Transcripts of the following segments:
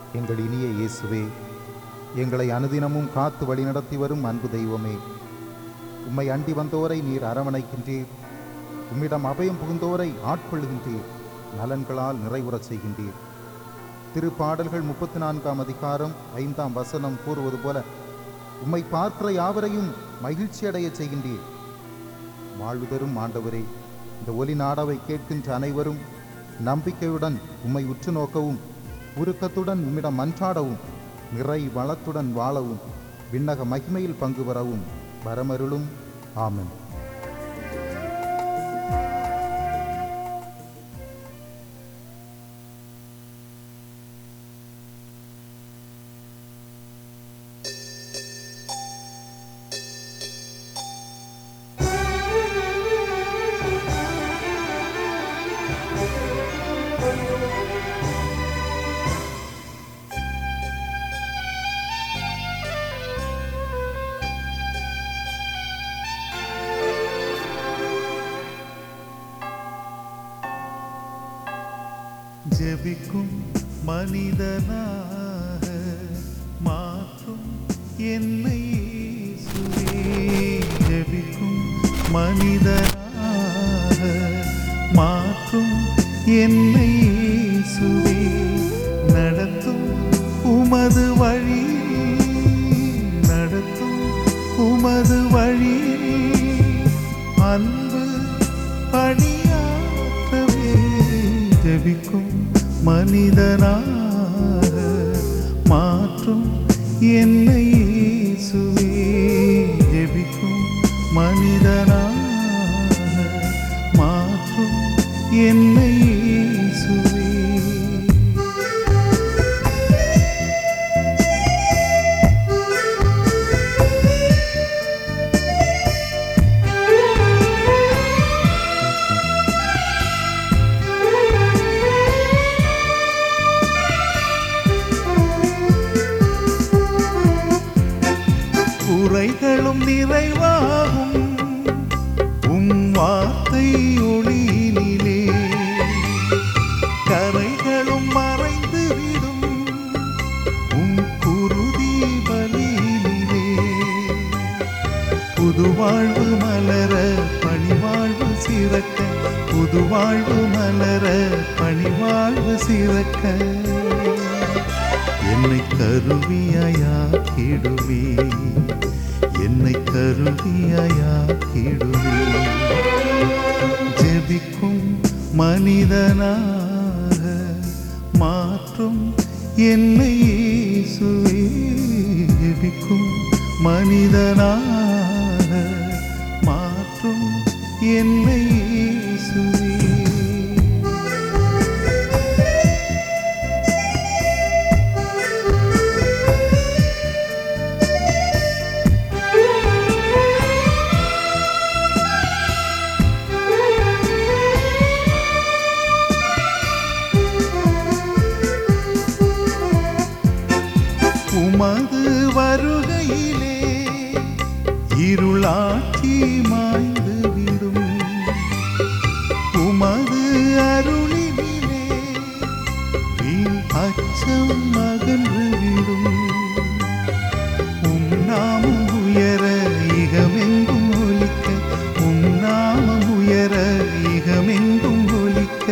எங்கள் இனிய இயேசுவே எங்களை அனுதினமும் காத்து வழிநடத்தி வரும் அன்பு தெய்வமே உம்மை அண்டி வந்தோரை நீர் அரவணைக்கின்றீர் உம்மிடம் அபயம் புகுந்தோரை ஆட்கொள்ளுகின்றீர் நலன்களால் நிறைவுறச் செய்கின்றீர் திருப்பாடல்கள் முப்பத்தி நான்காம் அதிகாரம் ஐந்தாம் வசனம் கூறுவது போல உம்மை பார்க்கிற யாவரையும் மகிழ்ச்சி அடையச் செய்கின்றீர் வாழ்வு தரும் ஆண்டவரே இந்த ஒலி நாடாவை கேட்கின்ற அனைவரும் நம்பிக்கையுடன் உம்மை உற்று நோக்கவும் உருக்கத்துடன் உம்மிடம் மன்றாடவும் நிறை வளத்துடன் வாழவும் விண்ணக மகிமையில் பங்கு பெறவும் வரமருளும் ஆமென் ஜெபிக்கும் மனிதனாக மாற்றும் என்னை இயேசுவே. ஜெபிக்கும் மனிதனாக மாற்றும் என்னை இயேசுவே. நடத்தும் உமது வழி நடத்தும் உமது வழி அன்பு பணியாற்றவே ஜெபிக்கும் மனிதனாக மாற்றும் என்னை இயேசுவே ஜெபிக்கும் மனிதனாக மாற்றும் என்னை இயேசுவே குறைகளும் நிறைவாகும் உம் வார்த்தை ஒளியினிலே கரைகளும் மறைந்து விடும் உம் குருதி பலியினிலே புதுவாழ்வு மலர பணிவாழ்வு சிறக்க புதுவாழ்வு மலர பணிவாழ்வு சிறக்க என்னை கருவியாக்கிடுவே என்னை கருவியாக்கிடுவே ஜெபிக்கும் மனிதனாக மாற்றும் என்னை இயேசுவே ஜெபிக்கும் மனிதனாக மாற்றும் என்னை இயேசுவே உமது வருகையிலே இருளாட்சி மாய்ந்து விடும் உமது அருளினிலே வீண் அச்சம் அகன்று விடும் உம் நாமம் உயர இகமெங்கும் ஒலிக்க உம் நாமம் உயர இகமெங்கும் ஒலிக்க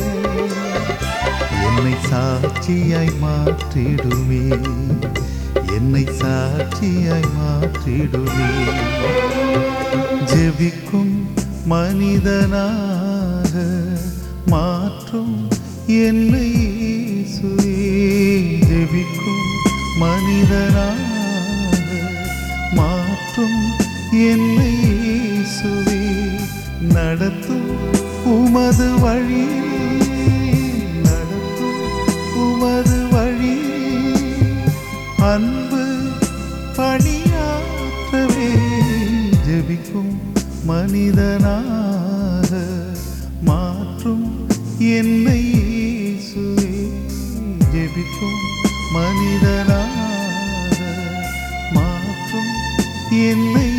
என்னை சாட்சியாய் மாற்றிடுமே என்னை சாட்சியாய் மாற்றிடுமே ஜெபிக்கும் மனிதனாக மாற்றும் என்னை இயேசுவே ஜெபிக்கும் மனிதனாக மாற்றும் என்னை இயேசுவே நடத்தும் உமது வழி நடத்தும் உமது வழி அன்பு பணியாற்றவே ஜெபிக்கும் மனிதனாக மாற்றும் என்னை இயேசுவே ஜெபிக்கும் மனிதனாக மாற்றும் என்னை